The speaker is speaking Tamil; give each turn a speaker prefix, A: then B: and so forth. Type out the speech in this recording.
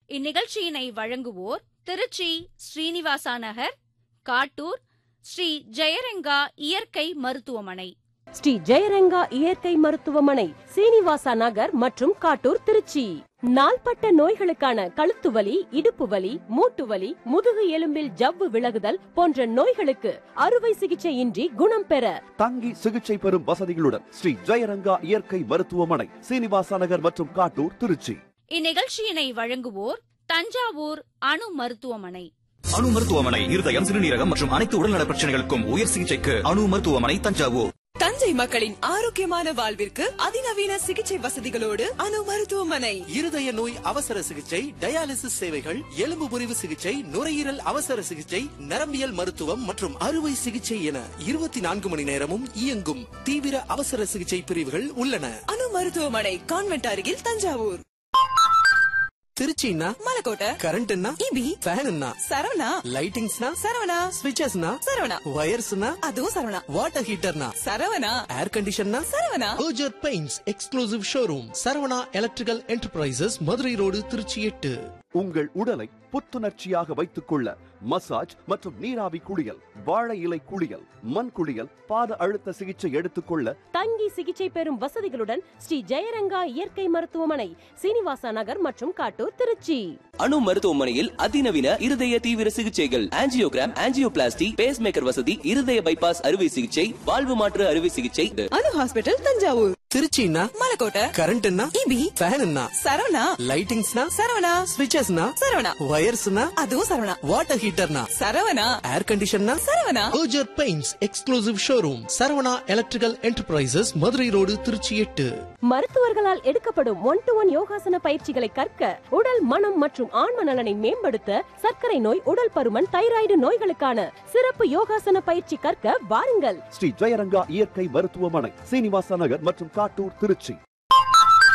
A: இந்நிகழ்ச்சியினை வழங்குவோர் திருச்சி ஸ்ரீனிவாசா நகர் காட்டூர் ஸ்ரீ ஜெயரங்கா இயற்கை மருத்துவமனை
B: ஸ்ரீ ஜெயரங்கா இயற்கை மருத்துவமனை சீனிவாசா நகர் மற்றும் காட்டூர் திருச்சி நாள்பட்ட நோய்களுக்கான கழுத்து வலி இடுப்பு வலி மூட்டு வலி முதுகு எலும்பில் ஜவ்வு விலகுதல் போன்ற நோய்களுக்கு அறுவை சிகிச்சை இன்றி குணம் பெற
C: தங்கி சிகிச்சை பெறும் வசதிகளுடன் ஸ்ரீ ஜெயரங்கா இயற்கை மருத்துவமனை சீனிவாசா நகர் மற்றும் காட்டூர் திருச்சி
A: இந்நிகழ்ச்சியினை வழங்குவோர் தஞ்சாவூர் அணு மருத்துவமனை
D: அணு மருத்துவமனை இருதயம் சிறுநீரகம் மற்றும் அனைத்து உடல்நல பிரச்சனைகளுக்கும் உயர் சிகிச்சைக்கு அணு மருத்துவமனை தஞ்சாவூர்
E: தஞ்சை மக்களின் ஆரோக்கியமான வாழ்விற்கு அதிநவீன சிகிச்சை வசதிகளோடு அணு மருத்துவமனை
F: இருதய நோய் அவசர சிகிச்சை டயாலிசிஸ் சேவைகள் எலும்பு முறிவு சிகிச்சை நுரையீரல் அவசர சிகிச்சை நரம்பியல் மருத்துவம் மற்றும் அறுவை சிகிச்சை என இருபத்தி நான்கு மணி நேரமும் இயங்கும் தீவிர அவசர சிகிச்சை பிரிவுகள் உள்ளன
E: அணு மருத்துவமனை கான்வென்ட் அருகில் தஞ்சாவூர்
F: திருச்சின்னா
E: மலக்கோட்டை
F: கரண்ட்னா
E: இபி
F: ஃபேன்னா
E: சரவணா
F: லைட்டிங்ஸ்னா
E: சரவணா
F: ஸ்விட்சஸ்னா
E: சரவணா
F: வயர்ஸ்னா
E: அதுவும் சரவணா
F: வாட்டர் ஹீட்டர்னா
E: சரவணா
F: ஏர் கண்டிஷன்னா
E: சரவணா
F: ஓஜர் paints exclusive showroom Saravana electrical enterprises Madurai road Trichy எட்டு
C: உங்கள் உடலை புத்துணர்ச்சியாக வைத்துக் கொள்ள மசாஜ் மற்றும் நீராவி குளியல் வாழை இலை குளியல் மண் குளியல் பாத அழுத்த சிகிச்சை எடுத்துக்கொள்ள
B: தங்கி சிகிச்சை பெறும் வசதிகளுடன் ஸ்ரீ ஜெயரங்கா இயற்கை மருத்துவமனை சீனிவாசா நகர் மற்றும் காட்டூர் திருச்சி
G: அணு மருத்துவமனையில் அதிநவீன இருதய தீவிர சிகிச்சைகள் ஆஞ்சியோகிராம் ஆஞ்சியோபிளாஸ்டி பேஸ் மேக்கர் வசதி இருதய பைபாஸ் அறுவை சிகிச்சை வாழ்வு மாற்று அறுவை சிகிச்சை
E: அணு ஹாஸ்பிட்டல் தஞ்சாவூர்
F: திருச்சின்னா
E: மலக்கோட்டை
F: கரண்ட்னா
E: இபி
F: ஃபேன்னா
E: சரவணா
F: லைட்டிங்ஸ்னா
E: சரவணா
F: ஸ்விட்சஸ்னா
E: சரவணா
F: வயர்ஸ்னா
E: அதுவும் சரவணா
F: வாட்டர் ஹீட்டர்னா
E: சரவணா
F: ஏர் கண்டிஷன்னா
E: சரவணா
F: ஓஜர் paints exclusive showroom Saravana electrical enterprises Madurai road Trichy எட்டு
B: மருத்துவர்களால் எடுக்கப்படும் ஒன் டு ஒன் யோகாசன பயிற்சிகளை கற்க உடல் மனம் மற்றும் ஆன்ம நலனை மேம்படுத்த சர்க்கரை நோய் உடல் பருமன் தைராய்டு நோய்களுக்கான சிறப்பு யோகாசன பயிற்சி கற்க வாருங்கள்
C: ஸ்ரீ ஜெயரங்கா இயற்கை மருத்துவமனை சீனிவாசா நகர் மற்றும் காட்டூர் திருச்சி